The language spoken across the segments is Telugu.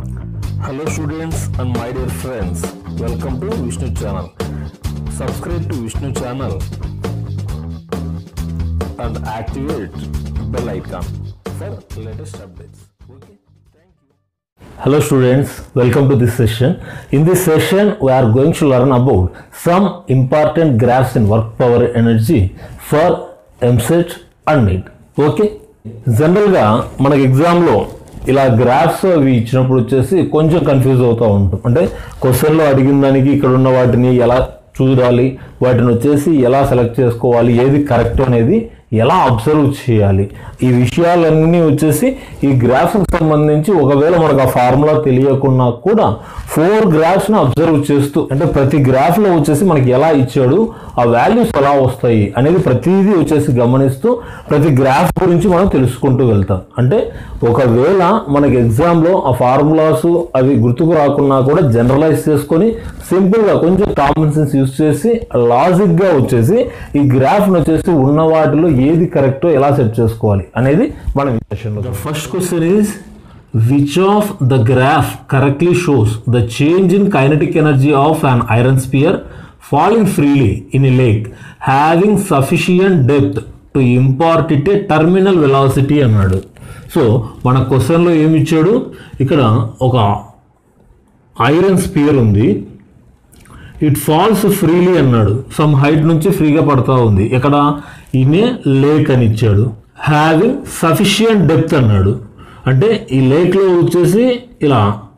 Hello students and my dear friends, welcome to Vishnu channel. Subscribe to Vishnu channel and activate bell icon for latest updates. Okay, thank you. Hello students, welcome to this session. In this session, we are going to learn about some important graphs in work power energy for MSET and NEET. Okay జనరల్గా మనకి ఎగ్జామ్లో ఇలా గ్రాఫ్స్ అవి ఇచ్చినప్పుడు వచ్చేసి కొంచెం కన్ఫ్యూజ్ అవుతూ ఉంటాం అంటే క్వశ్చన్లో అడిగిన దానికి ఇక్కడ ఉన్న వాటిని ఎలా చూడాలి వాటిని వచ్చేసి ఎలా సెలెక్ట్ చేసుకోవాలి ఏది కరెక్ట్ అనేది ఎలా అబ్జర్వ్ చేయాలి ఈ విషయాలన్నీ వచ్చేసి ఈ గ్రాఫ్కి సంబంధించి ఒకవేళ మనకు ఆ ఫార్ములా తెలియకున్నా కూడా ఫోర్ గ్రాఫ్స్ని అబ్జర్వ్ చేస్తూ అంటే ప్రతి గ్రాఫ్లో వచ్చేసి మనకి ఎలా ఇచ్చాడు ఆ వాల్యూస్ ఎలా వస్తాయి అనేది ప్రతిదీ వచ్చేసి గమనిస్తూ ప్రతి గ్రాఫ్ గురించి మనం తెలుసుకుంటూ వెళ్తాం అంటే ఒకవేళ మనకి ఎగ్జామ్లో ఆ ఫార్ములాస్ అవి గుర్తుకు రాకున్నా కూడా జనరలైజ్ చేసుకొని సింపుల్గా కొంచెం కామన్ సెన్స్ యూస్ చేసి లాజిక్గా వచ్చేసి ఈ గ్రాఫ్ను వచ్చేసి ఉన్న వాటిలో ఏది కరెక్టో ఎలా సెట్ చేసుకోవాలి అనేది మనం ఈ సెషన్లో first question is which of the graph correctly shows the change in kinetic energy of an iron sphere falling freely in a lake having sufficient depth to impart it a terminal velocity అన్నాడు సో మన క్వశ్చన్లో ఏమి ఇచ్చాడు ఇక్కడ ఒక ఐరన్ స్పియర్ ఉంది ఇట్ ఫాల్స్ ఫ్రీలీ అన్నాడు సమ్ హైట్ నుంచి ఫ్రీగా పడతా ఉంది ఎక్కడ ఈమె లేక్ అని ఇచ్చాడు హ్యావింగ్ సఫిషియంట్ డెప్త్ అన్నాడు అంటే ఈ లేక్లో వచ్చేసి ఇలా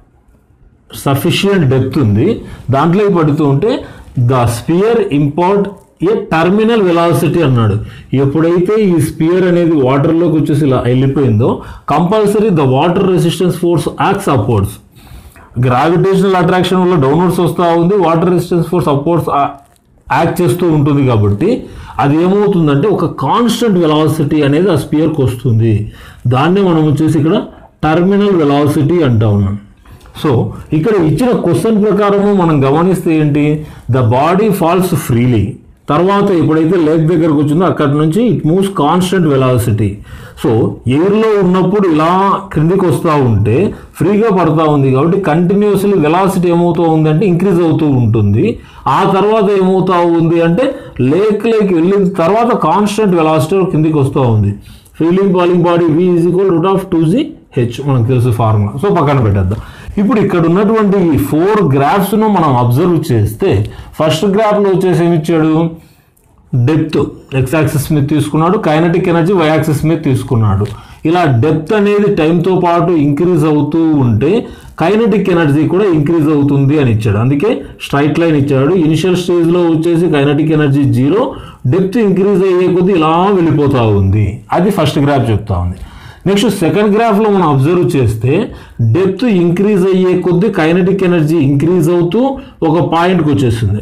సఫిషియంట్ డెప్త్ ఉంది దాంట్లోకి పడుతూ ఉంటే the sphere impart a terminal velocity అన్నాడు ఎప్పుడైతే ఈ స్పియర్ అనేది వాటర్లోకి వచ్చేసి ఇలా వెళ్ళిపోయిందో compulsory the water resistance force acts upwards gravitational attraction వల్ల డౌన్వర్డ్స్ వస్తూ ఉంది water resistance force upwards act చేస్తూ ఉంటుంది కాబట్టి అది ఏమవుతుందంటే ఒక కాన్స్టెంట్ వెలాసిటీ అనేది ఆ స్పియర్కి వస్తుంది దాన్నే మనం వచ్చేసి ఇక్కడ టర్మినల్ వెలాసిటీ అంటా ఉన్నాం సో ఇక్కడ ఇచ్చిన క్వశ్చన్ ప్రకారము మనం గమనిస్తే ఏంటి ద బాడీ ఫాల్స్ ఫ్రీలీ తర్వాత ఎప్పుడైతే లేక్ దగ్గరకు వచ్చిందో అక్కడ నుంచి it moves constant velocity so ఎయిర్లో ఉన్నప్పుడు ఇలా క్రిందికి వస్తూ ఉంటే ఫ్రీగా పడతా ఉంది కాబట్టి కంటిన్యూస్లీ వెలాసిటీ ఏమవుతూ ఉంది అంటే ఇంక్రీజ్ అవుతూ ఉంటుంది ఆ తర్వాత ఏమవుతా ఉంది అంటే లేక్ లేక్ వెళ్ళిన తర్వాత కాన్స్టెంట్ వెలాసిటీ కిందికి వస్తూ ఉంది freely falling body v is equal root of two g h మనకు తెలుసు ఫార్ములా సో పక్కన పెట్టేద్దాం ఇప్పుడు ఇక్కడ ఉన్నటువంటి ఈ ఫోర్ గ్రాఫ్స్ను మనం అబ్జర్వ్ చేస్తే ఫస్ట్ గ్రాఫ్లో వచ్చేసి ఏమి ఇచ్చాడు డెప్త్ ఎక్స్ యాక్సిస్ మీద తీసుకున్నాడు కైనటిక్ ఎనర్జీ వై యాక్సిస్ మీద తీసుకున్నాడు ఇలా డెప్త్ అనేది టైంతో పాటు ఇంక్రీజ్ అవుతూ ఉంటే కైనటిక్ ఎనర్జీ కూడా ఇంక్రీజ్ అవుతుంది అని ఇచ్చాడు అందుకే స్ట్రైట్ లైన్ ఇచ్చాడు ఇనిషియల్ స్టేజ్లో వచ్చేసి kinetic energy zero depth increase అయ్యే కొద్దీ ఇలా వెళ్ళిపోతూ ఉంది అది ఫస్ట్ గ్రాఫ్ చెప్తా ఉంది నెక్స్ట్ సెకండ్ గ్రాఫ్లో మనం అబ్జర్వ్ చేస్తే డెప్త్ ఇంక్రీజ్ అయ్యే కొద్దీ కైనటిక్ ఎనర్జీ ఇంక్రీజ్ అవుతూ ఒక పాయింట్కి వచ్చేస్తుంది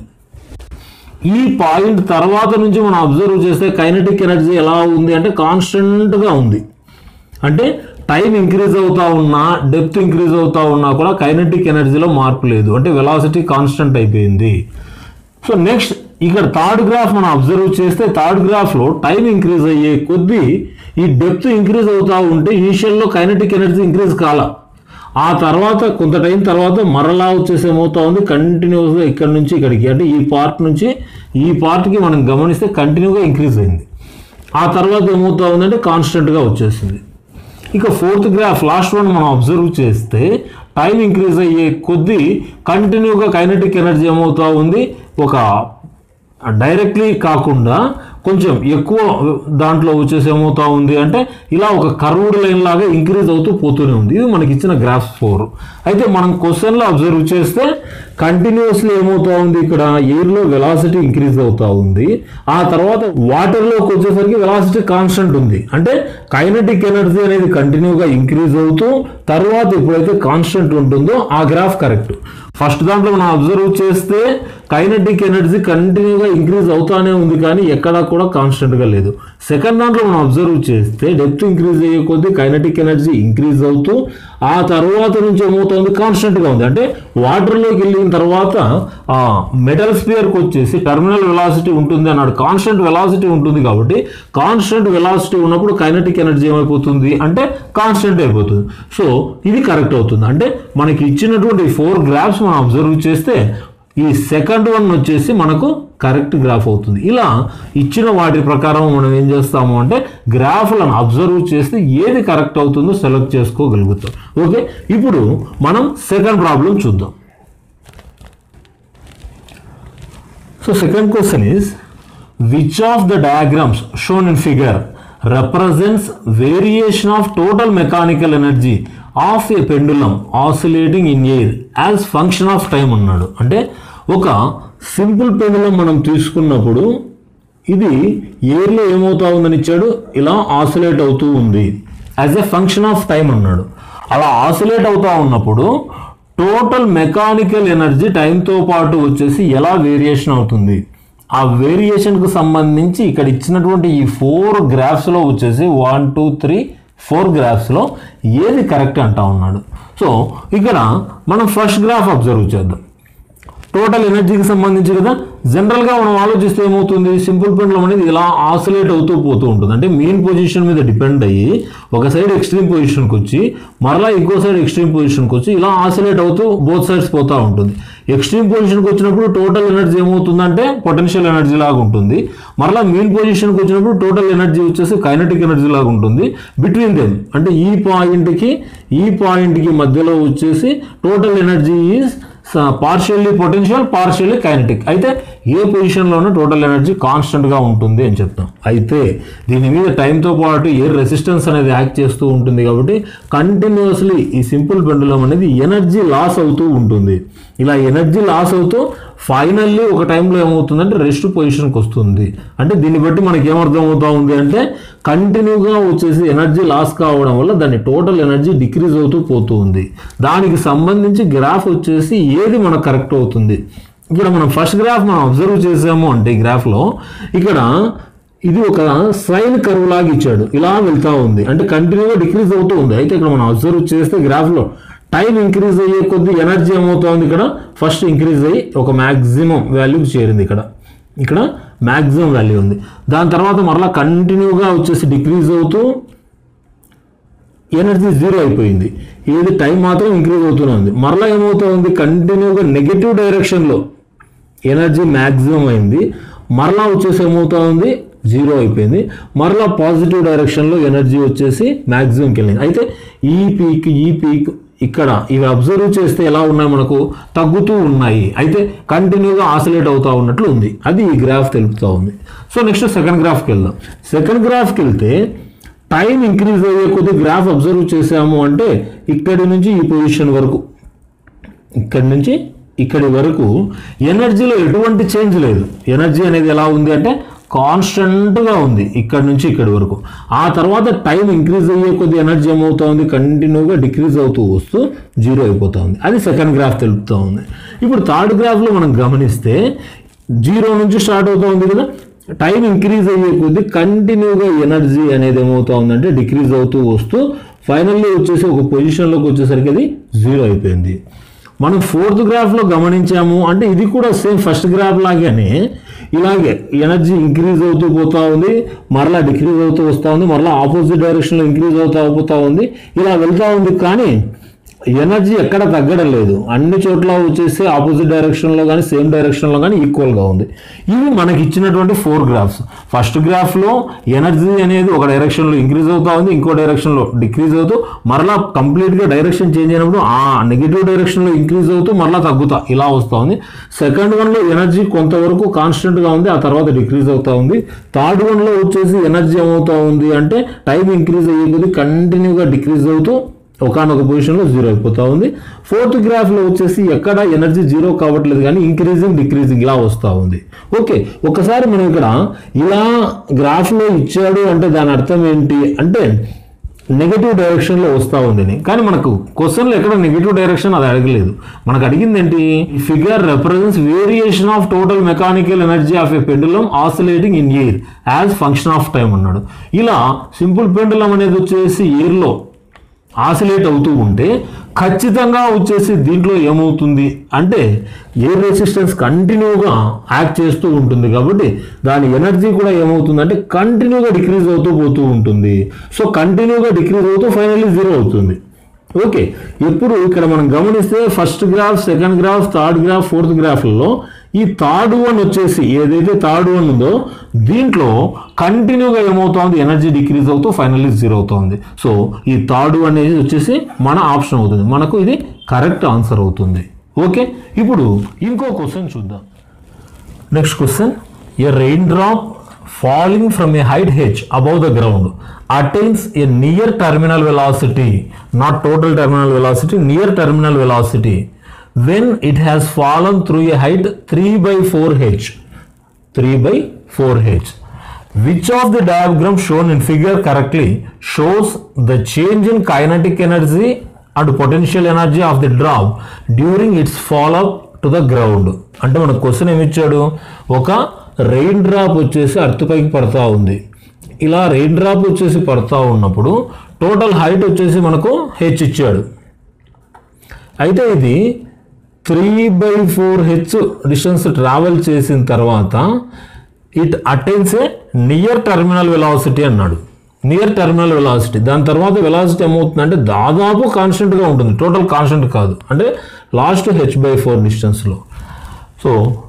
ఈ పాయింట్ తర్వాత నుంచి మనం అబ్జర్వ్ చేస్తే కైనటిక్ ఎనర్జీ ఎలా ఉంది అంటే కాన్స్టెంట్గా ఉంది అంటే టైం ఇంక్రీజ్ అవుతా ఉన్నా డెప్త్ ఇంక్రీజ్ అవుతా ఉన్నా కూడా కైనటిక్ ఎనర్జీలో మార్పు లేదు అంటే వెలాసిటీ కాన్స్టెంట్ అయిపోయింది సో నెక్స్ట్ ఇక్కడ థర్డ్ గ్రాఫ్ మనం అబ్జర్వ్ చేస్తే థర్డ్ గ్రాఫ్లో టైం ఇంక్రీజ్ అయ్యే కొద్దీ ఈ డెప్త్ ఇంక్రీజ్ అవుతా ఉంటే ఇనిషియల్లో కైనటిక్ ఎనర్జీ ఇంక్రీజ్ కాల ఆ తర్వాత కొంత టైం తర్వాత మరలా వచ్చేసి ఏమవుతా ఉంది కంటిన్యూస్గా ఇక్కడ నుంచి ఇక్కడికి అంటే ఈ పార్ట్ నుంచి ఈ పార్ట్కి మనం గమనిస్తే కంటిన్యూగా ఇంక్రీజ్ అయింది ఆ తర్వాత ఏమవుతా ఉందంటే కాన్స్టెంట్గా వచ్చేసింది ఇక ఫోర్త్ గ్రాఫ్ లాస్ట్ వన్ మనం అబ్జర్వ్ చేస్తే టైం ఇంక్రీజ్ అయ్యే కొద్దీ కంటిన్యూగా కైనటిక్ ఎనర్జీ ఏమవుతా ఉంది ఒక డైరెక్ట్లీ కాకుండా కొంచెం ఎక్కువ దాంట్లో వచ్చేసి ఏమవుతా ఉంది అంటే ఇలా ఒక కర్వ్డ్ లైన్ లాగా ఇంక్రీజ్ అవుతూ పోతూనే ఉంది ఇది మనకి ఇచ్చిన గ్రాఫ్ ఫోర్ అయితే మనం క్వశ్చన్లో అబ్జర్వ్ చేస్తే కంటిన్యూస్లీ ఏమవుతా ఉంది ఇక్కడ ఎయిర్లో వెలాసిటీ ఇంక్రీజ్ అవుతా ఉంది ఆ తర్వాత వాటర్లోకి వచ్చేసరికి వెలాసిటీ కాన్స్టెంట్ ఉంది అంటే కైనటిక్ ఎనర్జీ అనేది కంటిన్యూగా ఇంక్రీజ్ అవుతూ తర్వాత ఎప్పుడైతే కాన్స్టెంట్ ఉంటుందో ఆ గ్రాఫ్ కరెక్ట్ ఫస్ట్ దాంట్లో మనం అబ్జర్వ్ చేస్తే కైనటిక్ ఎనర్జీ కంటిన్యూగా ఇంక్రీజ్ అవుతానే ఉంది కానీ ఎక్కడా కూడా కాన్స్టెంట్గా లేదు సెకండ్ దాంట్లో మనం అబ్జర్వ్ చేస్తే డెప్త్ ఇంక్రీజ్ అయ్యే కొద్దీ కైనటిక్ ఎనర్జీ ఇంక్రీజ్ అవుతూ ఆ తర్వాత నుంచి ఏమవుతుంది కాన్స్టెంట్గా ఉంది అంటే వాటర్లోకి వెళ్ళిన తర్వాత ఆ మెటల్ స్పియర్కి వచ్చేసి టర్మినల్ వెలాసిటీ ఉంటుంది అన్నాడు కాన్స్టెంట్ వెలాసిటీ ఉంటుంది కాబట్టి కాన్స్టెంట్ వెలాసిటీ ఉన్నప్పుడు కైనటిక్ ఎనర్జీ ఏమైపోతుంది అంటే కాన్స్టెంట్ అయిపోతుంది సో ఇది కరెక్ట్ అవుతుంది అంటే మనకి ఇచ్చినటువంటి ఫోర్ గ్రాఫ్స్ మనం అబ్జర్వ్ చేస్తే ఈ సెకండ్ వన్ వచ్చేసి మనకు కరెక్ట్ గ్రాఫ్ అవుతుంది ఇలా ఇచ్చిన వాటి ప్రకారం మనం ఏం చేస్తాము అంటే గ్రాఫ్లను అబ్జర్వ్ చేస్తే ఏది కరెక్ట్ అవుతుందో సెలెక్ట్ చేసుకోగలుగుతాం ఓకే ఇప్పుడు మనం సెకండ్ ప్రాబ్లం చూద్దాం so second question is which of the diagrams shown in figure represents variation of total mechanical energy of a pendulum oscillating in air as function of time అన్నాడు అంటే ఒక సింపుల్ పెండులం మనం తీసుకున్నప్పుడు ఇది ఎయిర్లో ఏమవుతా ఉందని ఇచ్చాడు ఇలా ఆసిలేట్ అవుతూ ఉంది as a function of time అన్నాడు అలా ఆసిలేట్ అవుతా ఉన్నప్పుడు టోటల్ మెకానికల్ ఎనర్జీ టైంతో పాటు వచ్చేసి ఎలా వేరియేషన్ అవుతుంది ఆ వేరియేషన్కు సంబంధించి ఇక్కడ ఇచ్చినటువంటి ఈ ఫోర్ గ్రాఫ్స్లో వచ్చేసి వన్ టూ త్రీ ఫోర్ గ్రాఫ్స్లో ఏది కరెక్ట్ అంటా ఉన్నాడు సో ఇక్కడ మనం ఫస్ట్ గ్రాఫ్ అబ్జర్వ్ చేద్దాం టోటల్ ఎనర్జీకి సంబంధించి కదా జనరల్గా మనం ఆలోచిస్తే ఏమవుతుంది సింపుల్ పెండ్లం అనేది ఇలా ఆసిలేట్ అవుతూ పోతూ ఉంటుంది అంటే మెయిన్ పొజిషన్ మీద డిపెండ్ అయ్యి ఒక సైడ్ ఎక్స్ట్రీమ్ పొజిషన్కి వచ్చి మరలా ఇంకో సైడ్ ఎక్స్ట్రీమ్ పొజిషన్కి వచ్చి ఇలా ఆసిలేట్ అవుతూ బోత్ సైడ్స్ పోతూ ఉంటుంది ఎక్స్ట్రీమ్ పొజిషన్కి వచ్చినప్పుడు టోటల్ ఎనర్జీ ఏమవుతుందంటే పొటెన్షియల్ ఎనర్జీ లాగా ఉంటుంది మరలా మెయిన్ పొజిషన్కి వచ్చినప్పుడు టోటల్ ఎనర్జీ వచ్చేసి కైనటిక్ ఎనర్జీ లాగా ఉంటుంది బిట్వీన్ దెమ్ అంటే ఈ పాయింట్కి ఈ పాయింట్కి మధ్యలో వచ్చేసి total energy is partially potential partially kinetic అయితే ఏ పొజిషన్లోనూ టోటల్ ఎనర్జీ కాన్స్టెంట్గా ఉంటుంది అని చెప్తాం అయితే దీని మీద టైంతో పాటు ఏ రెసిస్టెన్స్ అనేది యాక్ట్ చేస్తూ ఉంటుంది కాబట్టి కంటిన్యూస్లీ ఈ సింపుల్ పెండులం అనేది ఎనర్జీ లాస్ అవుతూ ఉంటుంది ఇలా ఎనర్జీ లాస్ అవుతూ ఫైనల్లీ ఒక టైంలో ఏమవుతుందంటే రెస్ట్ పొజిషన్కి వస్తుంది అంటే దీన్ని బట్టి మనకి ఏమర్థం అవుతా ఉంది అంటే కంటిన్యూగా వచ్చేసి ఎనర్జీ లాస్ కావడం వల్ల దాని టోటల్ ఎనర్జీ డిక్రీజ్ అవుతూ పోతూ ఉంది దానికి సంబంధించి గ్రాఫ్ వచ్చేసి ఏది మనకు కరెక్ట్ అవుతుంది ఇక్కడ మనం ఫస్ట్ గ్రాఫ్ మనం అబ్జర్వ్ చేసాము అంటే ఈ గ్రాఫ్లో ఇక్కడ ఇది ఒక సైన్ కర్వ్ లాగా ఇచ్చాడు ఇలా వెళ్తా ఉంది అంటే కంటిన్యూగా డిక్రీజ్ అవుతూ ఉంది అయితే ఇక్కడ మనం అబ్జర్వ్ చేస్తే గ్రాఫ్లో టైం ఇంక్రీజ్ అయ్యే కొద్ది ఎనర్జీ ఏమవుతుంది ఇక్కడ ఫస్ట్ ఇంక్రీజ్ అయ్యి ఒక మ్యాక్సిమం వాల్యూకి చేరింది ఇక్కడ ఇక్కడ మ్యాక్సిమం వాల్యూ ఉంది దాని తర్వాత మరలా కంటిన్యూగా వచ్చేసి డిక్రీజ్ అవుతూ ఎనర్జీ జీరో అయిపోయింది ఏది టైం మాత్రం ఇంక్రీజ్ అవుతూనే ఉంది మరలా ఏమవుతుంది కంటిన్యూగా నెగిటివ్ డైరెక్షన్లో ఎనర్జీ మ్యాక్సిమం అయింది మరలా వచ్చేసి ఏమవుతా ఉంది జీరో అయిపోయింది మరలా పాజిటివ్ డైరెక్షన్లో ఎనర్జీ వచ్చేసి మ్యాక్సిమంకి వెళ్ళింది అయితే ఈ పీక్ ఈ పీక్ ఇక్కడ ఇవి అబ్జర్వ్ చేస్తే ఎలా ఉన్నాయి మనకు తగ్గుతూ ఉన్నాయి అయితే కంటిన్యూగా ఆసిలేట్ అవుతా ఉన్నట్లు ఉంది అది ఈ గ్రాఫ్ తెలుపుతూ ఉంది సో నెక్స్ట్ సెకండ్ గ్రాఫ్కి వెళ్దాం సెకండ్ గ్రాఫ్కి వెళ్తే టైం ఇంక్రీజ్ అయ్యే కొద్ది గ్రాఫ్ అబ్జర్వ్ చేసాము అంటే ఇక్కడి నుంచి ఈ పొజిషన్ వరకు ఇక్కడి నుంచి ఇక్కడి వరకు ఎనర్జీలో ఎటువంటి చేంజ్ లేదు ఎనర్జీ అనేది ఎలా ఉంది అంటే కాన్స్టెంట్గా ఉంది ఇక్కడ నుంచి ఇక్కడి వరకు ఆ తర్వాత టైం ఇంక్రీజ్ అయ్యే కొద్ది ఎనర్జీ ఏమవుతా ఉంది కంటిన్యూగా డిక్రీజ్ అవుతూ వస్తూ జీరో అయిపోతా ఉంది అది సెకండ్ గ్రాఫ్ తెలుపుతూ ఉంది ఇప్పుడు థర్డ్ గ్రాఫ్లో మనం గమనిస్తే జీరో నుంచి స్టార్ట్ అవుతూ ఉంది కదా టైం ఇంక్రీజ్ అయ్యే కొద్ది కంటిన్యూగా ఎనర్జీ అనేది ఏమవుతా ఉందంటే డిక్రీజ్ అవుతూ వస్తూ ఫైనల్లీ వచ్చేసి ఒక పొజిషన్లోకి వచ్చేసరికి అది జీరో అయిపోయింది మనం ఫోర్త్ గ్రాఫ్లో గమనించాము అంటే ఇది కూడా సేమ్ ఫస్ట్ గ్రాఫ్ లాగానే ఇలాగే ఎనర్జీ ఇంక్రీజ్ అవుతూ పోతా ఉంది మరలా డిక్రీజ్ అవుతూ వస్తూ ఉంది మరలా ఆపోజిట్ డైరెక్షన్లో ఇంక్రీజ్ అవుతూ పోతా ఉంది ఇలా వెళ్తూ ఉంది కానీ ఎనర్జీ ఎక్కడ తగ్గడం లేదు అన్ని చోట్ల వచ్చేసి ఆపోజిట్ డైరెక్షన్లో కానీ సేమ్ డైరెక్షన్లో కానీ ఈక్వల్గా ఉంది ఇవి మనకి ఇచ్చినటువంటి ఫోర్ గ్రాఫ్స్ ఫస్ట్ గ్రాఫ్లో ఎనర్జీ అనేది ఒక డైరెక్షన్లో ఇంక్రీజ్ అవుతా ఉంది ఇంకో డైరెక్షన్లో డిక్రీజ్ అవుతూ మరలా కంప్లీట్గా డైరెక్షన్ చేంజ్ అయినప్పుడు ఆ నెగిటివ్ డైరెక్షన్లో ఇంక్రీజ్ అవుతూ మరలా తగ్గుతా ఇలా వస్తూ ఉంది సెకండ్ వన్లో ఎనర్జీ కొంతవరకు కాన్స్టెంట్గా ఉంది ఆ తర్వాత డిక్రీజ్ అవుతా ఉంది థర్డ్ వన్లో వచ్చేసి ఎనర్జీ ఏమవుతా ఉంది అంటే టైం ఇంక్రీజ్ అయ్యే కొద్ది కంటిన్యూగా డిక్రీజ్ అవుతూ ఒకనొక పొజిషన్లో జీరో అయిపోతా ఉంది ఫోర్త్ గ్రాఫ్లో వచ్చేసి ఎక్కడ ఎనర్జీ జీరో కావట్లేదు కానీ ఇంక్రీజింగ్ డిక్రీజింగ్ ఇలా వస్తూ ఉంది ఓకే ఒకసారి మనం ఇక్కడ ఇలా గ్రాఫ్లో ఇచ్చాడు అంటే దాని అర్థం ఏంటి అంటే నెగిటివ్ డైరెక్షన్లో వస్తూ ఉందని కానీ మనకు క్వశ్చన్లో ఎక్కడ నెగిటివ్ డైరెక్షన్ అది అడగలేదు మనకు అడిగింది ఏంటి figure represents variation of total mechanical energy of a pendulum oscillating in air as function of time అన్నాడు ఇలా సింపుల్ పెండులం అనేది వచ్చేసి ఎయిర్లో ఆసిలేట్ అవుతూ ఉంటే ఖచ్చితంగా వచ్చేసి దీంట్లో ఏమవుతుంది అంటే ఎయిర్ రెసిస్టెన్స్ కంటిన్యూగా యాక్ట్ చేస్తూ ఉంటుంది కాబట్టి దాని ఎనర్జీ కూడా ఏమవుతుంది అంటే కంటిన్యూగా డిక్రీజ్ అవుతూ పోతూ ఉంటుంది సో కంటిన్యూగా డిక్రీజ్ అవుతూ ఫైనల్లీ జీరో అవుతుంది ఓకే ఇప్పుడు ఇక్కడ మనం గమనిస్తే first graph second graph third graph fourth గ్రాఫ్లలో ఈ థర్డ్ వన్ వచ్చేసి ఏదైతే థర్డ్ వన్ ఉందో దీంట్లో కంటిన్యూగా ఏమవుతోంది ఎనర్జీ డిక్రీజ్ అవుతూ ఫైనల్లీ జీరో అవుతుంది సో ఈ థర్డ్ వన్ అనేది వచ్చేసి మన ఆప్షన్ అవుతుంది మనకు ఇది కరెక్ట్ ఆన్సర్ అవుతుంది ఓకే ఇప్పుడు ఇంకో క్వశ్చన్ చూద్దాం next question a rain drop falling from a height h above the ground attains a near terminal velocity not total terminal velocity near terminal velocity when it has fallen through a height three by four h three by four h which of the diagram shown in figure correctly shows the change in kinetic energy and potential energy of the drop during its fall up to the ground అంటే మన క్వశ్చన్ ఏమి ఇచ్చాడు ఒక రెయిన్ డ్రాప్ వచ్చేసి అర్త్ పైకి పడతా ఉంది ఇలా రెయిన్ డ్రాప్ వచ్చేసి పడతా ఉన్నప్పుడు టోటల్ హైట్ వచ్చేసి మనకు హెచ్ ఇచ్చాడు అయితే ఇది three by four h distance travel చేసిన తర్వాత it attains a near terminal velocity అన్నాడు నియర్ టర్మినల్ వెలాసిటీ దాని తర్వాత వెలాసిటీ ఏమవుతుందంటే దాదాపు కాన్స్టెంట్గా ఉంటుంది టోటల్ కాన్స్టెంట్ కాదు అంటే లాస్ట్ హెచ్ బై ఫోర్ డిస్టెన్స్లో so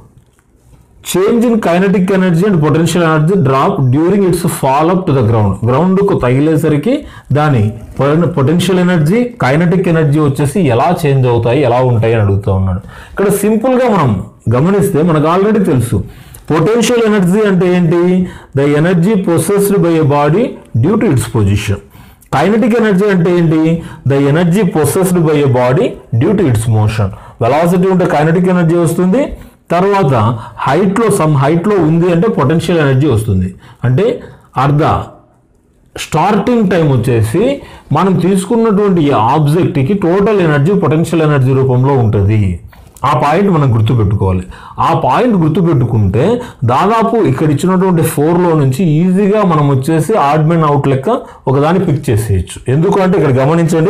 change in kinetic energy and potential energy drop during its fall up to the ground గ్రౌండ్కు తగిలేసరికి దాని పొటెన్షియల్ ఎనర్జీ కైనటిక్ ఎనర్జీ వచ్చేసి ఎలా చేంజ్ అవుతాయి ఎలా ఉంటాయి అని అడుగుతూ ఉన్నాడు ఇక్కడ సింపుల్గా మనం గమనిస్తే మనకు ఆల్రెడీ తెలుసు పొటెన్షియల్ ఎనర్జీ అంటే ఏంటి the energy processed by a body due to its position kinetic energy అంటే ఏంటి the energy processed by a body due to its motion velocity ఉంటే కైనటిక్ ఎనర్జీ వస్తుంది తర్వాత హైట్లో సమ్ హైట్లో ఉంది అంటే పొటెన్షియల్ ఎనర్జీ వస్తుంది అంటే అర్ధ స్టార్టింగ్ టైం వచ్చేసి మనం తీసుకున్నటువంటి ఈ ఆబ్జెక్ట్కి టోటల్ ఎనర్జీ పొటెన్షియల్ ఎనర్జీ రూపంలో ఉంటుంది ఆ పాయింట్ మనం గుర్తుపెట్టుకోవాలి ఆ పాయింట్ గుర్తుపెట్టుకుంటే దాదాపు ఇక్కడ ఇచ్చినటువంటి ఫోర్లో నుంచి ఈజీగా మనం వచ్చేసి ఆడ్ మెన్ అవుట్ లెక్క ఒకదాన్ని పిక్ చేసేయచ్చు ఎందుకంటే ఇక్కడ గమనించండి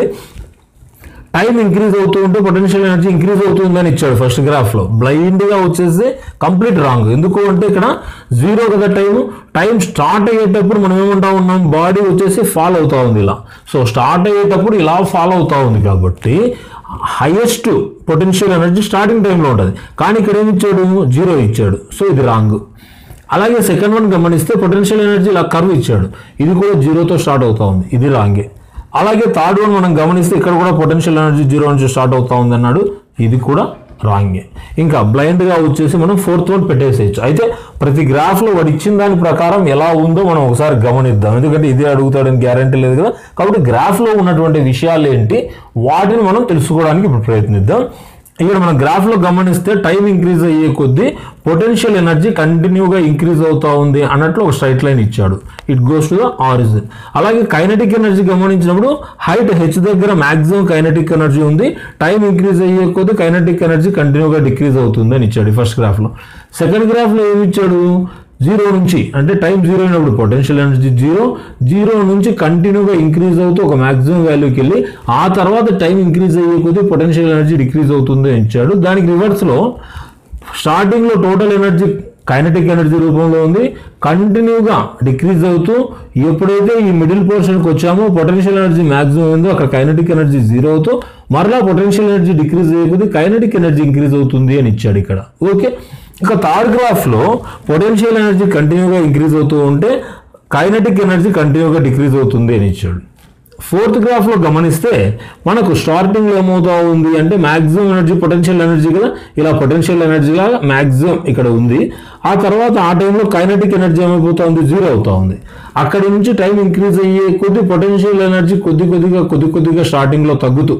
టైం ఇంక్రీజ్ అవుతూ ఉంటే పొటెన్షియల్ ఎనర్జీ ఇంక్రీజ్ అవుతుందని ఇచ్చాడు ఫస్ట్ గ్రాఫ్లో బ్లైండ్గా వచ్చేసి కంప్లీట్ రాంగ్ ఎందుకు అంటే ఇక్కడ జీరో కదా టైం టైం స్టార్ట్ అయ్యేటప్పుడు మనం ఏమంటా ఉన్నాం బాడీ వచ్చేసి ఫాల్ అవుతా ఉంది ఇలా సో స్టార్ట్ అయ్యేటప్పుడు ఇలా ఫాల్ అవుతా ఉంది కాబట్టి హైయెస్ట్ పొటెన్షియల్ ఎనర్జీ స్టార్టింగ్ టైంలో ఉంటుంది కానీ ఇక్కడ ఏమి ఇచ్చాడు జీరో ఇచ్చాడు సో ఇది రాంగ్ అలాగే సెకండ్ వన్ గమనిస్తే పొటెన్షియల్ ఎనర్జీ ఇలా కర్వ్ ఇచ్చాడు ఇది కూడా జీరోతో స్టార్ట్ అవుతా ఉంది ఇది రాంగే అలాగే థర్డ్ వన్ మనం గమనిస్తే ఇక్కడ కూడా పొటెన్షియల్ ఎనర్జీ జీరో నుంచి స్టార్ట్ అవుతా ఉంది అన్నాడు ఇది కూడా రాంగే ఇంకా బ్లైండ్గా వచ్చేసి మనం ఫోర్త్ వన్ పెట్టేసేయచ్చు అయితే ప్రతి గ్రాఫ్లో వాడు ఇచ్చిన దాని ప్రకారం ఎలా ఉందో మనం ఒకసారి గమనిద్దాం ఎందుకంటే ఇదే అడుగుతాడని గ్యారంటీ లేదు కదా కాబట్టి గ్రాఫ్లో ఉన్నటువంటి విషయాలు ఏంటి వాటిని మనం తెలుసుకోవడానికి ఇప్పుడు ప్రయత్నిద్దాం ఇక్కడ మనం గ్రాఫ్లో గమనిస్తే టైం ఇంక్రీజ్ అయ్యే కొద్దీ పొటెన్షియల్ ఎనర్జీ కంటిన్యూగా ఇంక్రీజ్ అవుతా ఉంది అన్నట్లు ఒక స్ట్రైట్ లైన్ ఇచ్చాడు it goes to the origin అలాగే కైనటిక్ ఎనర్జీ గమనించినప్పుడు హైట్ హెచ్ దగ్గర మాక్సిమం కైనటిక్ ఎనర్జీ ఉంది టైం ఇంక్రీజ్ అయ్యే కొద్దీ కైనటిక్ ఎనర్జీ కంటిన్యూగా డిక్రీజ్ అవుతుంది అని ఇచ్చాడు ఫస్ట్ గ్రాఫ్లో సెకండ్ గ్రాఫ్లో ఏమి ఇచ్చాడు జీరో నుంచి అంటే టైం జీరో అయినప్పుడు పొటెన్షియల్ ఎనర్జీ జీరో జీరో నుంచి కంటిన్యూగా ఇంక్రీజ్ అవుతూ ఒక మాక్సిమం వాల్యూకి వెళ్ళి ఆ తర్వాత టైం ఇంక్రీజ్ అయ్యే కొద్దీ పొటెన్షియల్ ఎనర్జీ డిక్రీజ్ అవుతుంది అని ఇచ్చాడు దానికి రివర్స్లో స్టార్టింగ్లో టోటల్ ఎనర్జీ కైనటిక్ ఎనర్జీ రూపంలో ఉంది కంటిన్యూగా డిక్రీజ్ అవుతూ ఎప్పుడైతే ఈ మిడిల్ పోర్షన్కి వచ్చామో పొటెన్షియల్ ఎనర్జీ మాక్సిమం ఉందో అక్కడ కైనటిక్ ఎనర్జీ జీరో అవుతూ మరలా పొటెన్షియల్ ఎనర్జీ డిక్రీజ్ అయ్యేకొద్ది కైనటిక్ ఎనర్జీ ఇంక్రీజ్ అవుతుంది అని ఇచ్చాడు ఇక్కడ ఓకే ఇంకా థర్డ్ గ్రాఫ్లో పొటెన్షియల్ ఎనర్జీ కంటిన్యూగా ఇంక్రీజ్ అవుతూ ఉంటే కైనటిక్ ఎనర్జీ కంటిన్యూగా డిక్రీజ్ అవుతుంది అని ఇచ్చాడు ఫోర్త్ గ్రాఫ్లో గమనిస్తే మనకు స్టార్టింగ్లో ఏమవుతా ఉంది అంటే మ్యాక్సిమం ఎనర్జీ పొటెన్షియల్ ఎనర్జీ కదా ఇలా పొటెన్షియల్ ఎనర్జీగా మ్యాక్సిమం ఇక్కడ ఉంది ఆ తర్వాత ఆ టైంలో కైనటిక్ ఎనర్జీ ఏమైపోతా ఉంది జీరో అవుతా ఉంది అక్కడి నుంచి టైం ఇంక్రీజ్ అయ్యే కొద్ది పొటెన్షియల్ ఎనర్జీ కొద్ది కొద్దిగా కొద్ది కొద్దిగా స్టార్టింగ్లో తగ్గుతూ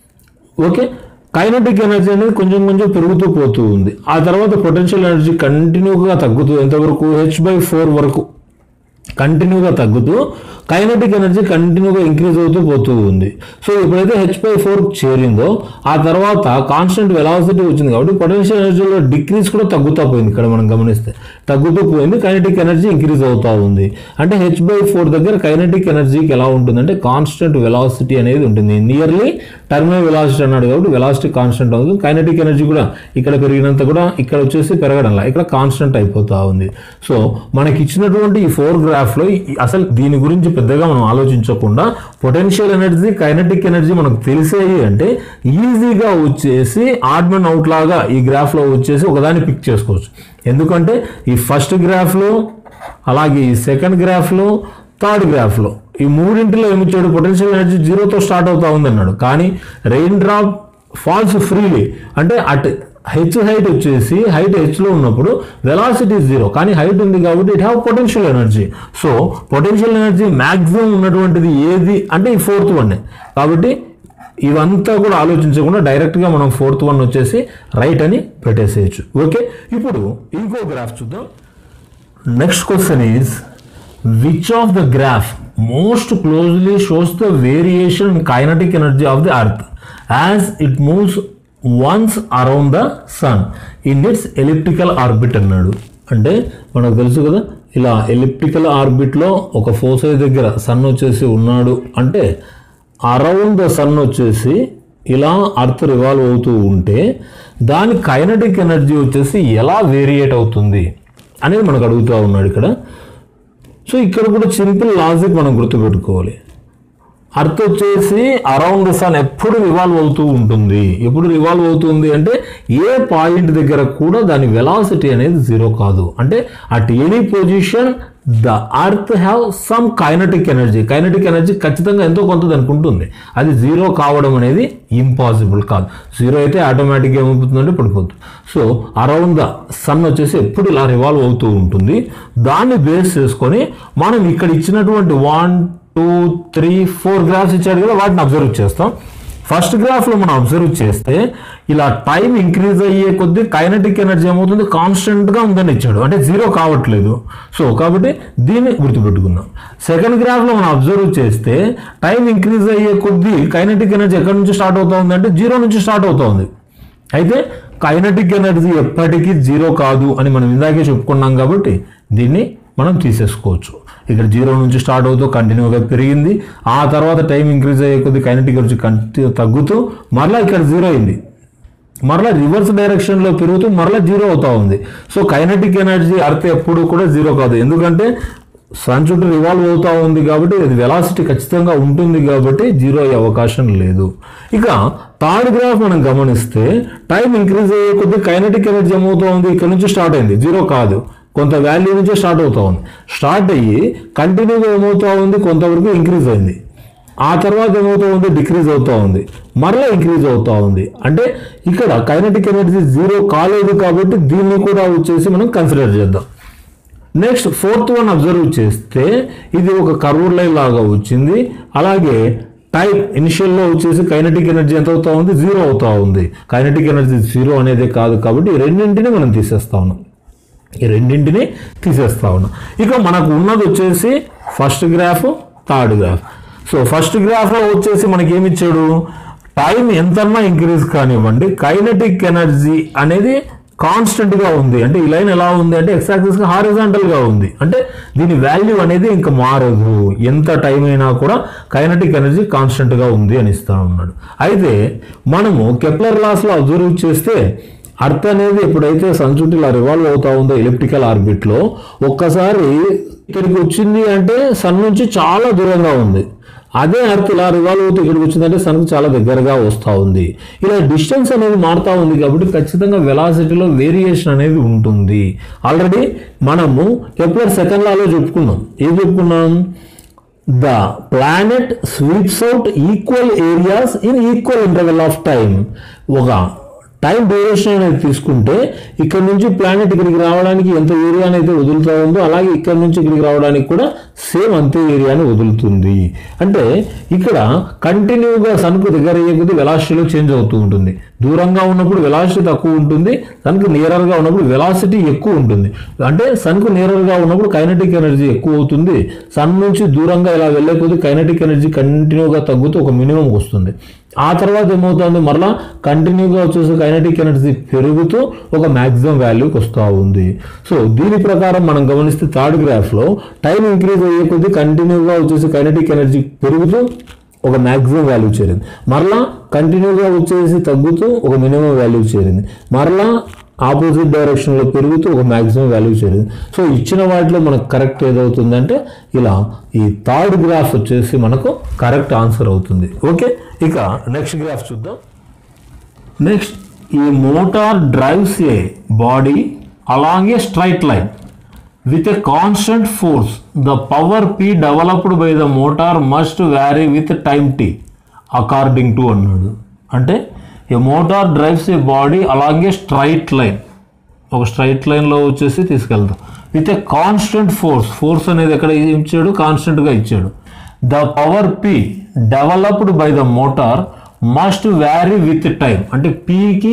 ఓకే కైనటిక్ ఎనర్జీ అనేది కొంచెం కొంచెం పెరుగుతూ పోతూ ఉంది ఆ తర్వాత పొటెన్షియల్ ఎనర్జీ కంటిన్యూగా తగ్గుతూ ఎంతవరకు హెచ్ బై ఫోర్ వరకు కంటిన్యూగా తగ్గుతూ కైనటిక్ ఎనర్జీ కంటిన్యూగా ఇంక్రీజ్ అవుతూ పోతూ ఉంది సో ఎప్పుడైతే హెచ్ బై ఫోర్ చేరిందో ఆ తర్వాత కాన్స్టెంట్ వెలాసిటీ వచ్చింది కాబట్టి పొటెన్షియల్ ఎనర్జీలో డిక్రీజ్ కూడా తగ్గుతూ పోయింది ఇక్కడ మనం గమనిస్తే తగ్గుతూ పోయింది కైనటిక్ ఎనర్జీ ఇంక్రీజ్ అవుతూ ఉంది అంటే హెచ్ బై ఫోర్ దగ్గర కైనటిక్ ఎనర్జీకి ఎలా ఉంటుందంటే కాన్స్టెంట్ వెలాసిటీ అనేది ఉంటుంది నియర్లీ టర్మినల్ వెలాసిటీ అన్నాడు కాబట్టి వెలాసిటీ కాన్స్టెంట్ అవుతుంది కైనటిక్ ఎనర్జీ కూడా ఇక్కడ పెరిగినంత కూడా ఇక్కడ వచ్చేసి పెరగడంలా ఇక్కడ కాన్స్టెంట్ అయిపోతూ ఉంది సో మనకి ఇచ్చినటువంటి ఈ ఫోర్ గ్రాఫ్లో అసలు దీని గురించి పెద్దగా మనం ఆలోచించకుండా పొటెన్షియల్ ఎనర్జీ కైనటిక్ ఎనర్జీ మనకు తెలిసేది అంటే ఈజీగా వచ్చేసి ఆడ్మన్ అవుట్ లాగా ఈ గ్రాఫ్లో వచ్చేసి ఒకదాన్ని పిక్ చేసుకోవచ్చు ఎందుకంటే ఈ ఫస్ట్ గ్రాఫ్లో అలాగే ఈ సెకండ్ గ్రాఫ్లో థర్డ్ గ్రాఫ్లో ఈ మూడింటిలో ఏమిచ్చాడు పొటెన్షియల్ ఎనర్జీ జీరోతో స్టార్ట్ అవుతా ఉంది అన్నాడు కానీ రెయిన్ డ్రాప్ ఫాల్స్ ఫ్రీలీ అంటే అట్ హెచ్ హైట్ వచ్చేసి హైట్ హెచ్లో ఉన్నప్పుడు వెలాసిటీ జీరో కానీ హైట్ ఉంది కాబట్టి it have potential energy so potential energy maximum ఉన్నటువంటిది ఏది అంటే ఈ ఫోర్త్ వన్ కాబట్టి ఇవంతా కూడా ఆలోచించకుండా డైరెక్ట్గా మనం ఫోర్త్ వన్ వచ్చేసి రైట్ అని పెట్టేసేయచ్చు ఓకే ఇప్పుడు ఇంకో గ్రాఫ్ చూద్దాం next question is which of the graph most closely shows the variation in kinetic energy of the earth as it moves once around the sun in its elliptical orbit అన్నాడు అంటే మనకు తెలుసు కదా ఇలా ఎలిప్టికల్ ఆర్బిట్లో ఒక ఫోసై దగ్గర సన్ వచ్చేసి ఉన్నాడు అంటే అరౌండ్ ద సన్ వచ్చేసి ఇలా అర్త్ రివాల్వ్ అవుతూ ఉంటే దాని కైనటిక్ ఎనర్జీ వచ్చేసి ఎలా వేరియేట్ అవుతుంది అనేది మనకు అడుగుతూ ఉన్నాడు ఇక్కడ సో ఇక్కడ కూడా సింపుల్ లాజిక్ మనం గుర్తుపెట్టుకోవాలి అర్త్ వచ్చేసి అరౌండ్ ద సన్ ఎప్పుడు రివాల్వ్ అవుతూ ఉంటుంది ఎప్పుడు రివాల్వ్ అవుతుంది అంటే ఏ పాయింట్ దగ్గర కూడా దాని వెలాసిటీ అనేది జీరో కాదు అంటే at any position the earth have some kinetic energy kinetic energy ఖచ్చితంగా ఎంతో కొంత దానికి ఉంటుంది అది జీరో కావడం అనేది ఇంపాసిబుల్ కాదు జీరో అయితే ఆటోమేటిక్గా ఏమైపోతుందంటే పడిపోతుంది సో అరౌండ్ ద సన్ వచ్చేసి ఎప్పుడు ఇలా రివాల్వ్ అవుతూ ఉంటుంది దాన్ని బేస్ చేసుకొని మనం ఇక్కడ ఇచ్చినటువంటి one two three four graphs ఇచ్చాడు కదా వాటిని అబ్జర్వ్ చేస్తాం ఫస్ట్ గ్రాఫ్లో మనం అబ్జర్వ్ చేస్తే ఇలా టైం ఇంక్రీజ్ అయ్యే కొద్దీ కైనటిక్ ఎనర్జీ ఏమవుతుంది కాన్స్టెంట్గా ఉందని ఇచ్చాడు అంటే జీరో కావట్లేదు సో కాబట్టి దీన్ని గుర్తుపెట్టుకుందాం సెకండ్ గ్రాఫ్లో మనం అబ్జర్వ్ చేస్తే టైం ఇంక్రీజ్ అయ్యే కొద్దీ కైనటిక్ ఎనర్జీ ఎక్కడి నుంచి స్టార్ట్ అవుతా ఉంది అంటే జీరో నుంచి స్టార్ట్ అవుతుంది అయితే కైనటిక్ ఎనర్జీ ఎప్పటికీ జీరో కాదు అని మనం ఇందాకే చెప్పుకున్నాం కాబట్టి దీన్ని మనం తీసేసుకోవచ్చు ఇక్కడ జీరో నుంచి స్టార్ట్ అవుతూ కంటిన్యూగా పెరిగింది ఆ తర్వాత టైం ఇంక్రీజ్ అయ్యే కొద్ది కైనటిక్ ఎనర్జీ కంటిన్యూ తగ్గుతూ మరలా ఇక్కడ జీరో అయింది మరలా రివర్స్ డైరెక్షన్లో పెరుగుతూ మరలా జీరో అవుతా ఉంది సో కైనటిక్ ఎనర్జీ అర్త్ ఎప్పుడు కూడా జీరో కాదు ఎందుకంటే సన్ చుట్టూ రివాల్వ్ అవుతా ఉంది కాబట్టి అది వెలాసిటీ ఖచ్చితంగా ఉంటుంది కాబట్టి జీరో అయ్యే అవకాశం లేదు ఇక థర్డ్ గ్రాఫ్ మనం గమనిస్తే టైం ఇంక్రీజ్ అయ్యే కొద్దీ కైనటిక్ ఎనర్జీ ఏమవుతా ఉంది ఇక్కడ నుంచి స్టార్ట్ అయింది జీరో కాదు కొంత వాల్యూ నుంచే స్టార్ట్ అవుతా ఉంది స్టార్ట్ అయ్యి కంటిన్యూగా ఏమవుతా ఉంది కొంతవరకు ఇంక్రీజ్ అయింది ఆ తర్వాత ఏమవుతూ ఉంది డిక్రీజ్ అవుతూ ఉంది మరలా ఇంక్రీజ్ అవుతూ ఉంది అంటే ఇక్కడ కైనటిక్ ఎనర్జీ జీరో కాలేదు కాబట్టి దీన్ని కూడా వచ్చేసి మనం కన్సిడర్ చేద్దాం నెక్స్ట్ ఫోర్త్ వన్ అబ్జర్వ్ చేస్తే ఇది ఒక కర్వ్ లైన్ లాగా వచ్చింది అలాగే టైం ఇనిషియల్లో వచ్చేసి కైనటిక్ ఎనర్జీ ఎంత అవుతా ఉంది జీరో అవుతా ఉంది కైనటిక్ ఎనర్జీ జీరో అనేది కాదు కాబట్టి ఈ రెండింటిని మనం తీసేస్తా ఉన్నాం ఈ రెండింటిని తీసేస్తా ఉన్నాం ఇక మనకు ఉన్నది వచ్చేసి first graph third graph so first గ్రాఫ్లో వచ్చేసి మనకి ఏమి ఇచ్చాడు టైం ఎంతన్నా ఇంక్రీజ్ కానివ్వండి కైనటిక్ ఎనర్జీ అనేది కాన్స్టెంట్ గా ఉంది అంటే ఈ లైన్ ఎలా ఉంది అంటే ఎక్స్ యాక్సిస్ హారిజాంటల్ గా ఉంది అంటే దీని వాల్యూ అనేది ఇంకా మారదు ఎంత టైం అయినా కూడా కైనటిక్ ఎనర్జీ కాన్స్టెంట్ గా ఉంది అని ఇస్తా ఉన్నాడు అయితే మనము కెప్లర్ లాస్ లో అబ్జర్వ్ చేస్తే అర్త్ అనేది ఎప్పుడైతే సన్ చుట్టూ ఇలా రివాల్వ్ అవుతా ఉందో ఎలిప్టికల్ ఆర్బిట్ లో ఒక్కసారి ఇక్కడికి వచ్చింది అంటే సన్ నుంచి చాలా దూరంగా ఉంది అదే అర్త్ ఇలా రివాల్వ్ అవుతూ ఇక్కడికి వచ్చిందంటే సన్కి చాలా దగ్గరగా వస్తూ ఉంది ఇలా డిస్టెన్స్ అనేది మారుతూ ఉంది కాబట్టి ఖచ్చితంగా వెలాసిటీలో వేరియేషన్ అనేది ఉంటుంది ఆల్రెడీ మనము కెప్లర్ సెకండ్ లాలో చెప్పుకున్నాం ఏం చెప్పుకున్నాం the planet sweeps out equal areas in equal interval of time ఒక టైం డ్యూరేషన్ అనేది తీసుకుంటే ఇక్కడ నుంచి ప్లానెట్ ఇక్కడికి రావడానికి ఎంత ఏరియాని అయితే వదులుతూ ఉందో అలాగే ఇక్కడ నుంచి ఇక్కడికి రావడానికి కూడా సేమ్ అంతే ఏరియాని వదులుతుంది అంటే ఇక్కడ కంటిన్యూగా సన్కు దగ్గర అయ్యే కొద్దీ వెలాసిటీలో చేంజ్ అవుతూ ఉంటుంది దూరంగా ఉన్నప్పుడు వెలాసిటీ తక్కువ ఉంటుంది సన్కు నియరర్గా ఉన్నప్పుడు వెలాసిటీ ఎక్కువ ఉంటుంది అంటే సన్కు నియరర్గా ఉన్నప్పుడు కైనటిక్ ఎనర్జీ ఎక్కువ అవుతుంది సన్ నుంచి దూరంగా ఇలా వెళ్ళే కొద్దీ కైనటిక్ ఎనర్జీ కంటిన్యూగా తగ్గుతూ ఒక మినిమం వస్తుంది ఆ తర్వాత ఏమవుతుంది మరలా కంటిన్యూగా వచ్చేసి కైనటిక్ ఎనర్జీ పెరుగుతూ ఒక మ్యాక్సిమం వాల్యూకి వస్తూ ఉంది సో దీని ప్రకారం మనం గమనిస్తే థర్డ్ గ్రాఫ్లో టైం ఇంక్రీజ్ అయ్యే కొద్దీ కంటిన్యూగా వచ్చేసి కైనటిక్ ఎనర్జీ పెరుగుతూ ఒక మ్యాక్సిమం వాల్యూ చేరింది మరలా కంటిన్యూగా వచ్చేసి తగ్గుతూ ఒక మినిమం వాల్యూ చేరింది మరలా ఆపోజిట్ డైరెక్షన్లో పెరుగుతూ ఒక మ్యాక్సిమం వాల్యూ చేరింది సో ఇచ్చిన వాటిలో మనకు కరెక్ట్ ఏదవుతుందంటే ఇలా ఈ థర్డ్ గ్రాఫ్ వచ్చేసి మనకు కరెక్ట్ ఆన్సర్ అవుతుంది ఓకే ఇక నెక్స్ట్ గ్రాఫ్ చూద్దాం నెక్స్ట్ ఈ motor drives a body along a straight line with a constant force the power P developed by the motor must vary with time T according to అన్నాడు అంటే a motor drives a body along a straight line ఒక స్ట్రైట్ లైన్లో వచ్చేసి తీసుకెళ్తాం with a constant force force అనేది ఎక్కడ ఇచ్చాడు కాన్స్టెంట్గా ఇచ్చాడు the power P developed by the motor must vary with time అంటే పీకి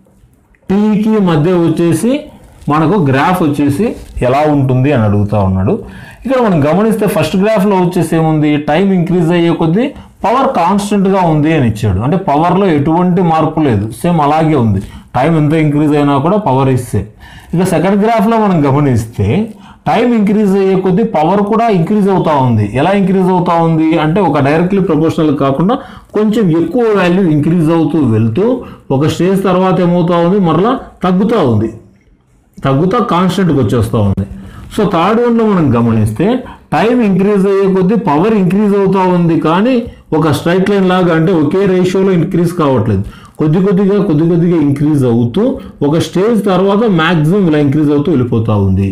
టీకి మధ్య వచ్చేసి మనకు గ్రాఫ్ వచ్చేసి ఎలా ఉంటుంది అని అడుగుతా ఉన్నాడు ఇక్కడ మనం గమనిస్తే ఫస్ట్ గ్రాఫ్లో వచ్చేసి ఏముంది టైం ఇంక్రీజ్ అయ్యే కొద్దీ పవర్ కాన్స్టెంట్గా ఉంది అని ఇచ్చాడు అంటే పవర్లో ఎటువంటి మార్పు లేదు సేమ్ అలాగే ఉంది టైం ఎంత ఇంక్రీజ్ అయినా కూడా పవర్ ఇస్తే ఇక సెకండ్ గ్రాఫ్లో మనం గమనిస్తే టైం ఇంక్రీజ్ అయ్యే కొద్దీ పవర్ కూడా ఇంక్రీజ్ అవుతా ఉంది ఎలా ఇంక్రీజ్ అవుతా ఉంది అంటే ఒక డైరెక్ట్లీ ప్రపోర్షనల్ కాకుండా కొంచెం ఎక్కువ వాల్యూ ఇంక్రీజ్ అవుతూ వెళ్తూ ఒక స్టేజ్ తర్వాత ఏమవుతా ఉంది మరలా తగ్గుతూ ఉంది తగ్గుతా కాన్స్టెంట్కి వచ్చేస్తూ ఉంది సో థర్డ్ వన్లో మనం గమనిస్తే టైం ఇంక్రీజ్ అయ్యే కొద్దీ పవర్ ఇంక్రీజ్ అవుతూ ఉంది కానీ ఒక స్ట్రైట్ లైన్ లాగా అంటే ఒకే రేషియోలో ఇంక్రీజ్ కావట్లేదు కొద్ది కొద్దిగా కొద్ది కొద్దిగా ఇంక్రీజ్ అవుతూ ఒక స్టేజ్ తర్వాత మ్యాక్సిమం ఇలా ఇంక్రీజ్ అవుతూ వెళ్ళిపోతూ ఉంది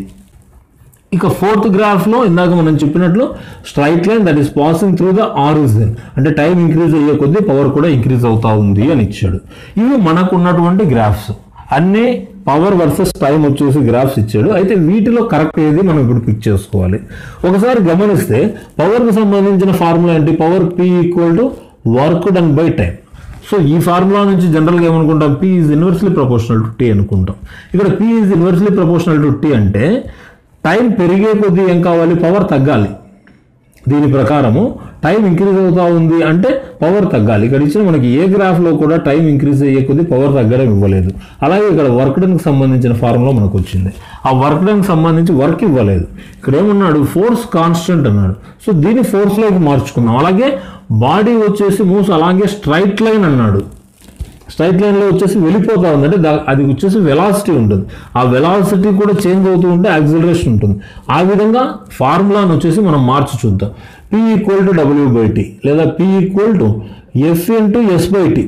ఇక ఫోర్త్ గ్రాఫ్లో ఇందాక మనం చెప్పినట్లు straight line that is passing through the origin అంటే టైం ఇంక్రీజ్ అయ్యే కొద్దీ పవర్ కూడా ఇంక్రీజ్ అవుతా ఉంది అని ఇచ్చాడు ఇవి మనకు ఉన్నటువంటి గ్రాఫ్స్ అన్నీ పవర్ వర్సెస్ టైం వచ్చేసి గ్రాఫ్స్ ఇచ్చాడు అయితే వీటిలో కరెక్ట్ ఏది మనం ఇప్పుడు పిక్ చేసుకోవాలి ఒకసారి గమనిస్తే పవర్కి సంబంధించిన ఫార్ములా ఏంటి power P equal to work done by time so ఈ ఫార్ములా నుంచి జనరల్గా ఏమనుకుంటాం P is inversely proportional to T అనుకుంటాం ఇక్కడ P is inversely proportional to T అంటే టైం పెరిగే కొద్దీ ఏం కావాలి పవర్ తగ్గాలి దీని ప్రకారము టైం ఇంక్రీజ్ అవుతా ఉంది అంటే పవర్ తగ్గాలి ఇక్కడ ఇచ్చిన మనకి ఏ గ్రాఫ్లో కూడా టైం ఇంక్రీజ్ అయ్యే కొద్దీ పవర్ తగ్గడం ఇవ్వలేదు అలాగే ఇక్కడ వర్క్ డన్కి సంబంధించిన ఫార్ములా మనకు వచ్చింది ఆ వర్క్ డన్కి సంబంధించి వర్క్ ఇవ్వలేదు ఇక్కడ ఏమన్నాడు ఫోర్స్ కాన్స్టెంట్ అన్నాడు సో దీన్ని ఫోర్స్లోకి మార్చుకున్నాం అలాగే బాడీ వచ్చేసి మూవ్స్ అలాగే స్ట్రైట్ లైన్ అన్నాడు స్ట్రైట్ లైన్లో వచ్చేసి వెళ్ళిపోతా ఉంది అంటే దా- అది వచ్చేసి వెలాసిటీ ఉంటుంది ఆ వెలాసిటీ కూడా చేంజ్ అవుతూ ఉంటే యాక్సిలరేషన్ ఉంటుంది ఆ విధంగా ఫార్ములాను వచ్చేసి మనం మార్చి చూద్దాం P equal to W by T లేదా P equal to F into S by T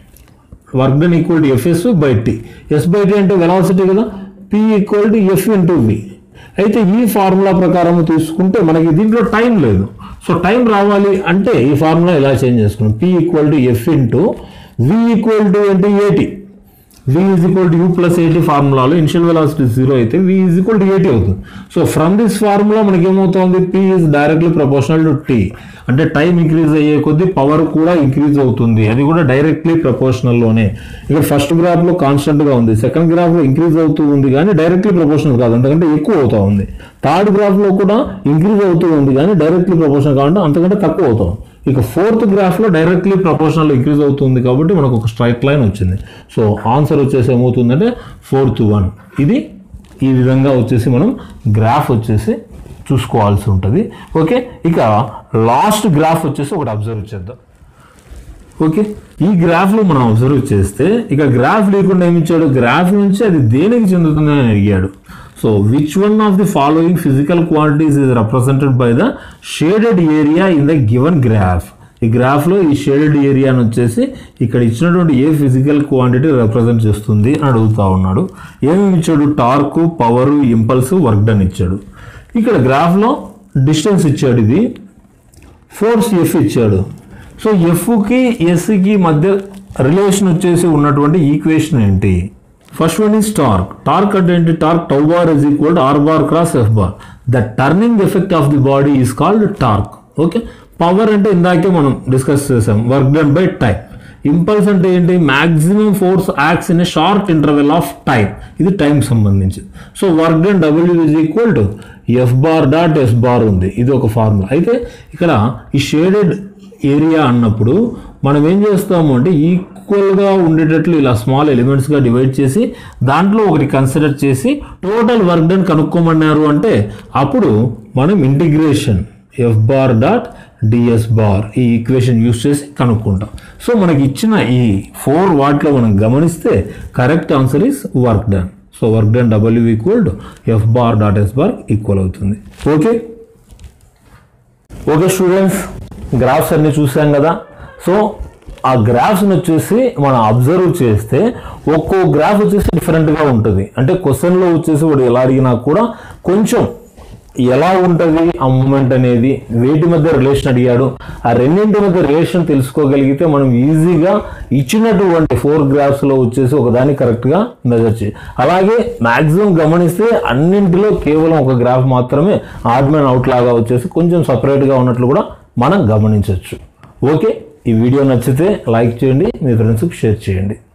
work done equal to FS by T S by T అంటే వెలాసిటీ కదా P equal to F into V అయితే ఈ ఫార్ములా ప్రకారం తీసుకుంటే మనకి దీంట్లో టైం లేదు సో టైం రావాలి అంటే ఈ ఫార్ములా ఇలా చేంజ్ చేసుకున్నాం P equal to F into V equal to అంటే AT V is equal to U plus AT ఫార్ములాలో ఇనిషియల్ వెలాసిటీ జీరో అయితే V is equal to AT అవుతుంది సో ఫ్రమ్ దిస్ ఫార్ములా మనకి ఏమవుతుంది P is directly proportional to T అంటే టైం ఇంక్రీజ్ అయ్యే కొద్దీ పవర్ కూడా ఇంక్రీజ్ అవుతుంది అది కూడా డైరెక్ట్లీ ప్రపోర్షనల్లోనే ఇక్కడ ఫస్ట్ గ్రాఫ్లో కాన్స్టెంట్గా ఉంది సెకండ్ గ్రాఫ్లో ఇంక్రీజ్ అవుతూ ఉంది కానీ డైరెక్ట్లీ ప్రపోర్షనల్ కాదు అంతకంటే ఎక్కువ అవుతా ఉంది థర్డ్ గ్రాఫ్లో కూడా ఇంక్రీజ్ అవుతూ ఉంది కానీ డైరెక్ట్లీ ప్రపోర్షనల్ కావాలంటే అంతకంటే తక్కువ అవుతాం ఇక ఫోర్త్ గ్రాఫ్లో డైరెక్ట్లీ ప్రపోర్షనల్ ఇంక్రీజ్ అవుతుంది కాబట్టి మనకు ఒక స్ట్రైట్ లైన్ వచ్చింది సో ఆన్సర్ వచ్చేసి ఏమవుతుందంటే ఫోర్త్ వన్ ఇది ఈ విధంగా వచ్చేసి మనం గ్రాఫ్ వచ్చేసి చూసుకోవాల్సి ఉంటుంది ఓకే ఇక లాస్ట్ గ్రాఫ్ వచ్చేసి ఒకటి అబ్జర్వ్ చేద్దాం ఓకే ఈ గ్రాఫ్లో మనం అబ్జర్వ్ చేస్తే ఇక గ్రాఫ్ లేకుండా ఏమి ఇచ్చాడు గ్రాఫ్ నుంచి అది దేనికి చెందుతుంది అని అడిగాడు so which one of the following physical quantities is represented by the shaded area in the given graph ఈ గ్రాఫ్లో ఈ షేడెడ్ ఏరియాని వచ్చేసి ఇక్కడ ఇచ్చినటువంటి ఏ ఫిజికల్ క్వాంటిటీ రిప్రజెంట్ చేస్తుంది అని అడుగుతా ఉన్నాడు ఏమేమి ఇచ్చాడు torque power impulse work done ఇచ్చాడు ఇక్కడ గ్రాఫ్లో డిస్టెన్స్ ఇచ్చాడు ఇది ఫోర్స్ ఎఫ్ ఇచ్చాడు సో ఎఫ్కి ఎస్కి మధ్య రిలేషన్ వచ్చేసి ఉన్నటువంటి ఈక్వేషన్ ఏంటి first one is torque torque అంటే ఏంటి torque tau bar is equal R bar cross F bar the turning effect of the body is called torque okay power అంటే ఇందాకే మనం డిస్కస్ చేసాం work done by time impulse అంటే ఏంటి maximum force axe in a short interval of time ఇది టైం సంబంధించి so work done W is equal to F bar dot S bar ఉంది ఇది ఒక ఫార్ములా అయితే ఇక్కడ ఈ షేడెడ్ ఏరియా అన్నప్పుడు మనం ఏం చేస్తాము అంటే ఈక్వల్గా ఉండేటట్లు ఇలా స్మాల్ ఎలిమెంట్స్గా డివైడ్ చేసి దాంట్లో ఒకటి కన్సిడర్ చేసి టోటల్ వర్క్ డన్ కనుక్కోమన్నారు అంటే అప్పుడు మనం integration F bar dot DS bar ఈ ఈక్వేషన్ యూస్ చేసి కనుక్కుంటాం సో మనకి ఇచ్చిన ఈ ఫోర్ వాటిలో మనం గమనిస్తే correct answer is work done so work done W equal to F bar dot S bar equal అవుతుంది ఓకే ఓకే స్టూడెంట్స్ గ్రాఫ్స్ అన్ని చూసాం కదా సో ఆ గ్రాఫ్స్ని వచ్చేసి మనం అబ్జర్వ్ చేస్తే ఒక్కో గ్రాఫ్ వచ్చేసి డిఫరెంట్గా ఉంటుంది అంటే క్వశ్చన్లో వచ్చేసి వాడు ఎలా అడిగినా కూడా కొంచెం ఎలా ఉంటుంది ఆ మూమెంట్ అనేది వేటి మధ్య రిలేషన్ అడిగాడు ఆ రెండింటి మధ్య రిలేషన్ తెలుసుకోగలిగితే మనం ఈజీగా ఇచ్చినటువంటి ఫోర్ గ్రాఫ్స్లో వచ్చేసి ఒకదాన్ని కరెక్ట్గా మెజర్ చేయి అలాగే మ్యాక్సిమం గమనిస్తే అన్నింటిలో కేవలం ఒక గ్రాఫ్ మాత్రమే ఆడ్ మ్యాన్ అవుట్ లాగా వచ్చేసి కొంచెం సపరేట్గా ఉన్నట్లు కూడా మనం గమనించవచ్చు ఓకే ఈ వీడియో నచ్చితే లైక్ చేయండి మీ ఫ్రెండ్స్కి షేర్ చేయండి